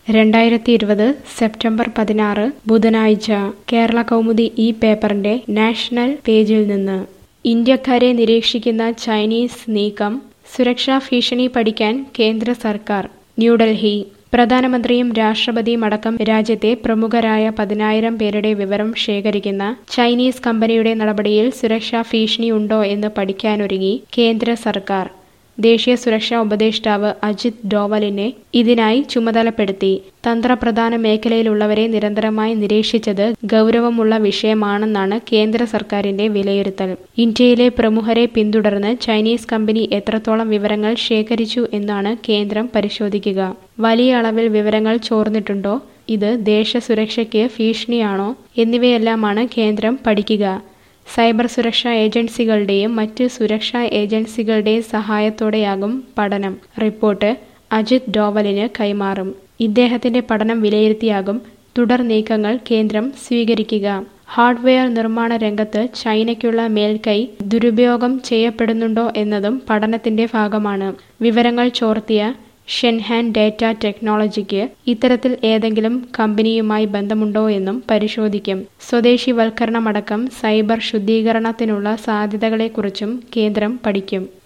രണ്ടായിരത്തി ഇരുപത് സെപ്റ്റംബർ പതിനാറ് ബുധനാഴ്ച കേരള കൗമുദി ഈ പേപ്പറിന്റെ നാഷണൽ പേജിൽ നിന്ന് ഇന്ത്യക്കാരെ നിരീക്ഷിക്കുന്ന ചൈനീസ് നീക്കം സുരക്ഷാ ഭീഷണി പഠിക്കാൻ കേന്ദ്ര സർക്കാർ ന്യൂഡൽഹി പ്രധാനമന്ത്രിയും രാഷ്ട്രപതിയും അടക്കം രാജ്യത്തെ പ്രമുഖരായ പതിനായിരം പേരുടെ വിവരം ശേഖരിക്കുന്ന ചൈനീസ് കമ്പനിയുടെ നടപടിയിൽ സുരക്ഷാ ഭീഷണിയുണ്ടോ എന്ന് പഠിക്കാനൊരുങ്ങി കേന്ദ്ര സർക്കാർ ദേശീയ സുരക്ഷാ ഉപദേഷ്ടാവ് അജിത് ഡോവലിനെ ഇതിനായി ചുമതലപ്പെടുത്തി തന്ത്രപ്രധാന മേഖലയിലുള്ളവരെ നിരന്തരമായി നിരീക്ഷിച്ചത് ഗൗരവമുള്ള വിഷയമാണെന്നാണ് കേന്ദ്ര സർക്കാരിന്റെ വിലയിരുത്തൽ ഇന്ത്യയിലെ പ്രമുഖരെ പിന്തുടർന്ന് ചൈനീസ് കമ്പനി എത്രത്തോളം വിവരങ്ങൾ ശേഖരിച്ചു എന്നാണ് കേന്ദ്രം പരിശോധിക്കുക വലിയ അളവിൽ വിവരങ്ങൾ ചോർന്നിട്ടുണ്ടോ ഇത് ദേശസുരക്ഷയ്ക്ക് ഭീഷണിയാണോ എന്നിവയെല്ലാമാണ് കേന്ദ്രം പഠിക്കുക സൈബർ സുരക്ഷാ ഏജൻസികളുടെയും മറ്റ് സുരക്ഷാ ഏജൻസികളുടെയും സഹായത്തോടെയാകും പഠനം റിപ്പോർട്ട് അജിത് ഡോവലിന് കൈമാറും ഇദ്ദേഹത്തിന്റെ പഠനം വിലയിരുത്തിയാകും തുടർ നീക്കങ്ങൾ കേന്ദ്രം സ്വീകരിക്കുക ഹാർഡ്വെയർ നിർമ്മാണ രംഗത്ത് ചൈനയ്ക്കുള്ള മേൽക്കൈ ദുരുപയോഗം ചെയ്യപ്പെടുന്നുണ്ടോ എന്നതും പഠനത്തിന്റെ ഭാഗമാണ് വിവരങ്ങൾ ചോർത്തിയ ഷെൻഹാൻ ഡേറ്റ ടെക്നോളജിക്ക് ഇത്തരത്തിൽ ഏതെങ്കിലും കമ്പനിയുമായി ബന്ധമുണ്ടോ എന്നും പരിശോധിക്കും സ്വദേശിവൽക്കരണമടക്കം സൈബർ ശുദ്ധീകരണത്തിനുള്ള സാധ്യതകളെക്കുറിച്ചും കേന്ദ്രം പഠിക്കും